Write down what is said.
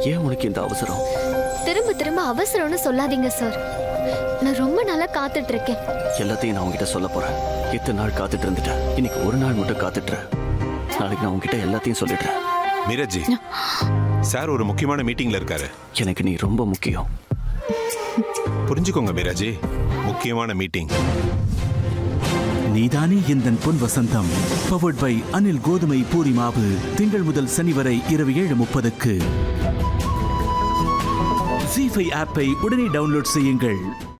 ஏன் உனக்கு இந்த அவசரம் திரும்ப திரும்ப அவசரம்னு சொல்லாதீங்க சார் நான் ரொம்ப நாளா காத்துட்டு இருக்கேன் எல்லாத்தையும் நான் உன்கிட்ட சொல்ல போறேன் இத்தனை நாள் காத்துட்டு இருந்துட்டேன் இன்னைக்கு ஒரு நாள் மட்டும் காத்துட்டு நாளைக்கு நான் உன்கிட்ட எல்லாத்தையும் சொல்லிடுறேன் மீரஜி சார் ஒரு முக்கியமான மீட்டிங்ல இருக்காரு எனக்கு நீ ரொம்ப முக்கியம் புரிஞ்சுக்கோங்க மீராஜி முக்கியமான மீட்டிங் நீதானே எந்தன் பொன் வசந்தம் பவர்ட் பை அனில் கோதுமை பூரி மாவு திங்கள் முதல் சனி வரை இரவு ஏழு முப்பதுக்கு ஜி ஃபைவ் ஆப்பை உடனே டவுன்லோட் செய்யுங்கள்